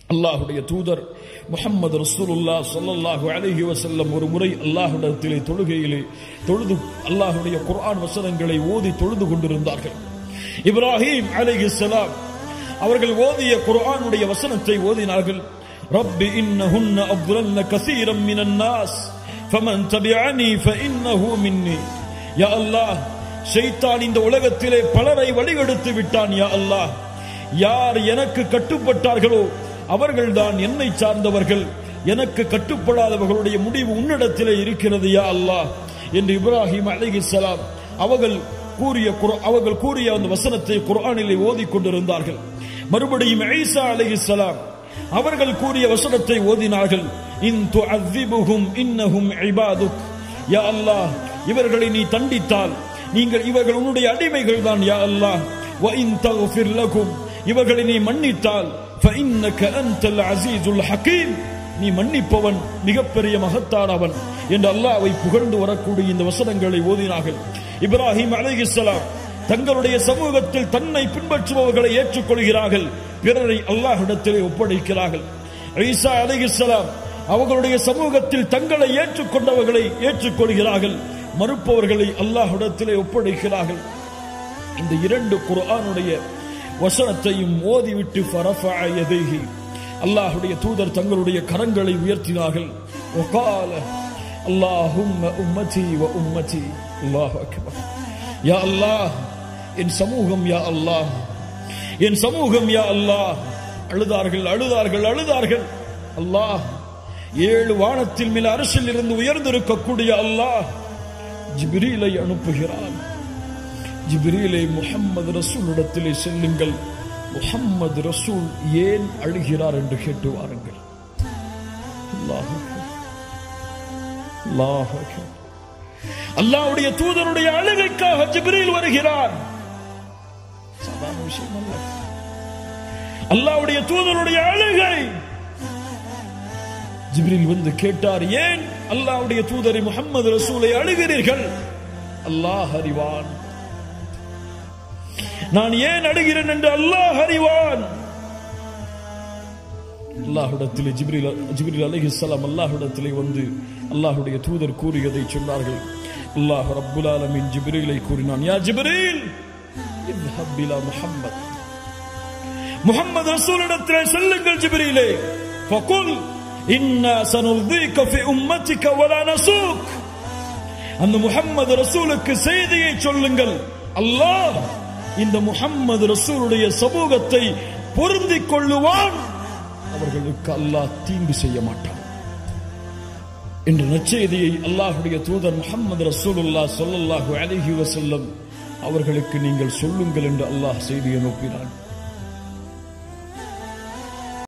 அல்லாஹுடைய தூதர் முஹம்மது ரசூலுல்லா ஸல்லல்லாஹு அலைஹி வஸல்லம் ஒரு முறை அல்லாஹ்விடத்திலே தொழுகையிலே தொழுது அல்லாஹ்வுடைய குர்ஆன் வசனங்களை ஓதி தொழுது கொண்டிருந்தார்கள் இப்ராஹிம் அலைஹிஸ்ஸலாம் அவர்கள் ஓதிய குர்ஆனுடைய வசனத்தை ஓதினார்கள் ரப்பி இன்னஹுன்ன அப்துலன்ன கஸீரம் மினன் நாஸ் ஃபமன் தபிஅனி ஃபஇன்னஹு மின்னி யா அல்லாஹ் ஷைத்தான் இந்த உலகத்திலே பலரை வழிகெடுத்து விட்டான் யா அல்லாஹ் யார் எனக்கு கட்டுப்பட்டார்களோ அவர்கள்தான் என்னை சார்ந்தவர்கள் எனக்கு கட்டுப்படாதவர்களுடைய முடிவு உன்னிடத்திலே இருக்கிறது யா அல்லாஹ் என்று இப்ராஹிம் அலைஹிஸ்ஸலாம் அவர்கள் கூறிய குர்- அவர்கள் கூறிய அந்த வசனத்தை குர்ஆனிலே ஓதிக் கொண்டிருந்தார்கள் மறுபடியும் ஈசா அலைஹிஸ்ஸலாம் அவர்கள் கூறிய வசனத்தை ஓதினார்கள் இன் துஅذிபுஹும் இன்னஹும் இபாதுக் யா அல்லாஹ் இவர்களை நீ தண்டித்தால் நீங்கள் இவர்கள் உன்னுடைய அடிமைகள் தான் யா அல்லாஹ் வ இன் தக்ஃபிர் லகும் இவர்களை நீ மன்னித்தால் ஃபஇன்னக அன்தல் அஸீஸுல் ஹகீம் நீ மன்னிப்பவன் மிகப்பெரிய மகத்தானவன் என்று அல்லாஹ்வை புகழ்ந்து வரக்கூடிய இந்த வசனங்களை ஓதினார்கள் இப்ராஹிம் அலைஹிஸ்ஸலாம் தங்களுடைய சமூகத்தில் தன்னை பின்பற்றுபவர்களை ஏற்றுக்கொள்கிறார்கள் பிறரை அல்லாஹ்விடத்திலே ஒப்படைக்கிறார்கள் ஈசா அலைஹிஸ்ஸலாம் அவர்களுடைய சமூகத்தில் தங்களை ஏற்றுக்கொண்டவர்களை ஏற்றுக்கொள்கிறார்கள் மறுப்பவர்களை அல்லாஹ்விடத்திலே ஒப்படைக்கிறார்கள் இந்த இரண்டு குர்ஆனுடைய வசனத்தையும் ஓதிவிட்டு ஃபரஃபஅ யதைஹி அல்லாஹ்வுடைய தூதர் தங்களுடைய கரங்களை உயர்த்தினார்கள் وقال اللهم امتي وامتي الله اكبر யா அல்லாஹ் என் சமூகம் யா அல்லாஹ் என் சமூகம் யா அல்லாஹ் அழுதார்கள் அழுதார்கள் அழுதார்கள் அல்லாஹ் ஏழு வானத்தில் மேல் அரசில் இருந்து உயர்ந்திருக்கக்கூடிய அல்லாஹ் ஜிப்ரீலை அனுப்புகிறான் ஜிப்ரீலை முஹம்மது ரசூலிடத்திலே செல்லுங்கள் முஹம்மது ரசூல் ஏன் அழுகிறார் என்று கேட்டு வாருங்கள் அல்லாஹ் அக்பர். அல்லாஹ் அக்பர். அல்லாஹ்வுடைய தூதருடைய அழுகைக்காக ஜிப்ரீல் வருகிறார் சாதாரண விஷயம் அல்ல அல்லாஹ்வுடைய தூதருடைய அழுகை ஜிப்ரீல் வந்து கேட்டார் ஏன் அல்லாஹ்வுடைய தூதரை முஹம்மது ரசூலை அழுகிறீர்கள் அல்லாஹ் அறிவான் நான் ஏன் அழுகிறேன் என்று அல்லாஹ் அறிவான் அல்லாஹ்விடத்திலே ஜிப்ரீல் ஜிப்ரீல் அலைஹிஸ்ஸலாம் அல்லாஹ்விடத்திலே வந்து அல்லாஹ்வுடைய தூதர் கூறியதை சொன்னார்கள் அல்லாஹ் ரப்புல் ஆலமீன் ஜிப்ரீலை கூறினான் யா ஜிப்ரீல் இத்ஹப் இலா முஹம்மத் முஹம்மது ரசூலிடத்திலே செல்லுங்கள் ஜிப்ரீலே ஃபகுல் இன்னா சனுர்தீக ஃபி உம்மத்திக வலா நசூக் அந்த முஹம்மது ரசூலுக்கு செய்தியை சொல்லுங்கள் அல்லாஹ் இந்த முஹம்மது ரசூலுடைய சமூகத்தை பொருந்திக் கொள்ளுவான் அவர்களுக்கு அல்லாஹ் தீங்கு செய்ய மாட்டான் என்ற நற்செய்தியை அல்லாஹுடைய தூதர் முஹம்மது ரசூலுல்லாஹ் ஸல்லல்லாஹு அலைஹி வஸல்லம் அவர்களுக்கு நீங்கள் சொல்லுங்கள் என்று அல்லாஹ் செய்தியை நோக்கினான்